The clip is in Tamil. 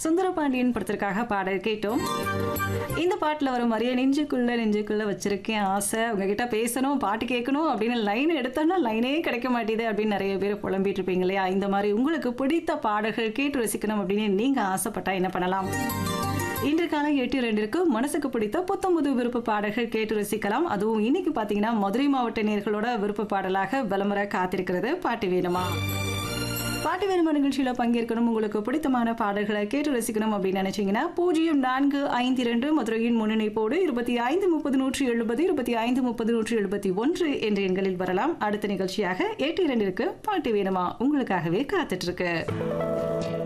சுந்தரபாண்டியன் படத்திற்காக பாடல் கேட்டோம் இந்த பாட்டில் வர மாதிரியே நெஞ்சுக்குள்ள நெஞ்சுக்குள்ள வச்சிருக்கேன் ஆசை உங்ககிட்ட பேசணும் பாட்டு கேட்கணும் அப்படின்னு லைன் எடுத்தோன்னா லைனே கிடைக்க மாட்டேது அப்படின்னு நிறைய பேர் புலம்பிட்டு இருப்பீங்க இல்லையா இந்த மாதிரி உங்களுக்கு பிடித்த பாடல்கள் கேட்டு ரசிக்கணும் அப்படின்னு நீங்க ஆசைப்பட்டா என்ன பண்ணலாம் இன்று காலை எட்டு ரெண்டிற்கு மனசுக்கு பிடித்த புத்தம்புது விருப்ப பாடல்கள் கேட்டு ரசிக்கலாம் அதுவும் இன்னைக்கு பார்த்தீங்கன்னா மதுரை மாவட்ட நேர்களோட விருப்ப பாடலாக விளம்பர காத்திருக்கிறது பாட்டு வேணுமா பாட்டு வேணுமா நிகழ்ச்சியில் பங்கேற்கணும் உங்களுக்கு பிடித்தமான பாடல்களை கேட்டு ரசிக்கணும் அப்படின்னு நினைச்சீங்கன்னா பூஜ்ஜியம் நான்கு ஐந்து இரண்டு மதுரையின் முன்னிணைப்போடு இருபத்தி ஐந்து முப்பது நூற்றி எழுபது இருபத்தி ஐந்து முப்பது நூற்றி எழுபத்தி ஒன்று என்ற எண்களில் வரலாம் அடுத்த நிகழ்ச்சியாக எட்டு இரண்டிற்கு பாட்டு வேணுமா உங்களுக்காகவே காத்துட்டு இருக்கு